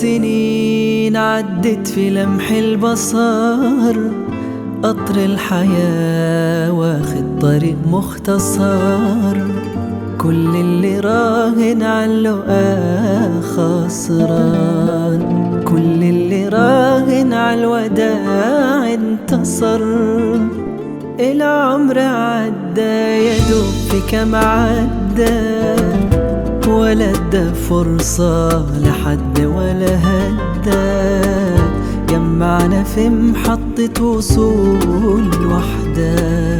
السنين عدت في لمح البصر قطر الحياة واخد طريق مختصر كل اللي راهن على آه خسران كل اللي راهن على الوداع انتصر العمر عدى يدوب في كم عدى ولا ادى فرصة لحد ولا هدى جمعنا في محطة وصول وحدة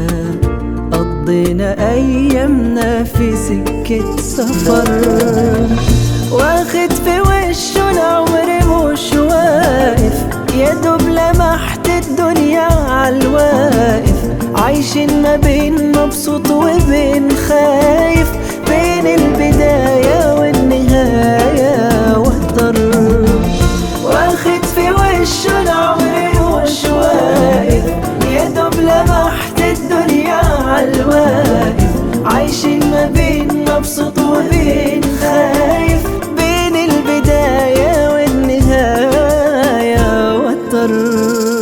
قضينا أيامنا في سكة سفر واخد في وشه العمر مش واقف يا دوب لمحت الدنيا عالواقف عايشين ما بين مبسوط وبين خايف بين البداية والنهاية واضطر واخد في وشه العمر مش واقف يا دوب لمحت الدنيا عالواقف عايشين ما بين مبسوط وبين خايف بين البداية والنهاية واضطر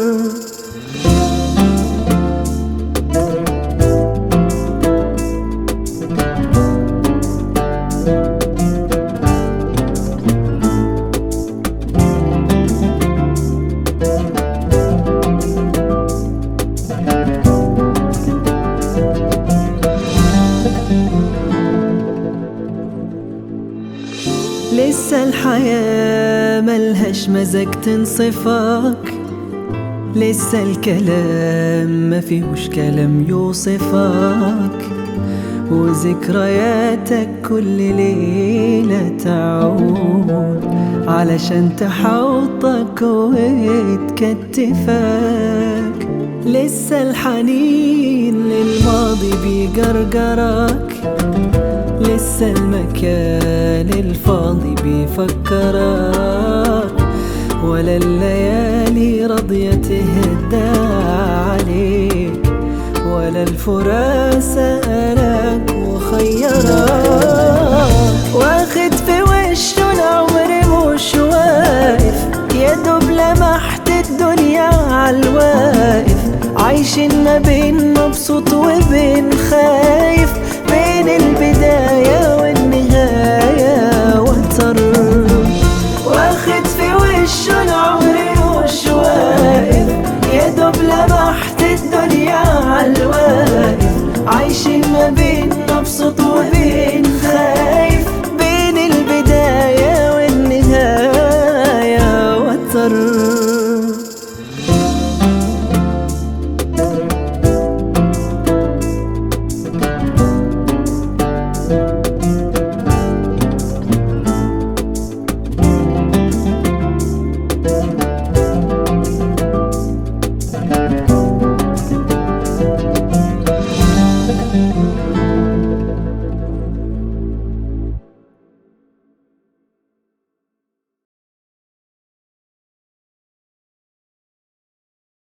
لسه الحياة ملهاش مزاج تنصفك لسه الكلام ما فيهوش كلام يوصفك وذكرياتك كل ليلة تعود علشان تحوطك وتكتفك لسه الحنين للماضي بيجرجرك لسه المكان الفاضي بيفكرك ولا الليالي راضية تهدى عليك ولا الفراق سألك وخيرك واخد في وشه العمر مش واقف يا دوب لمحت الدنيا عالواقف عايشين ما بين مبسوط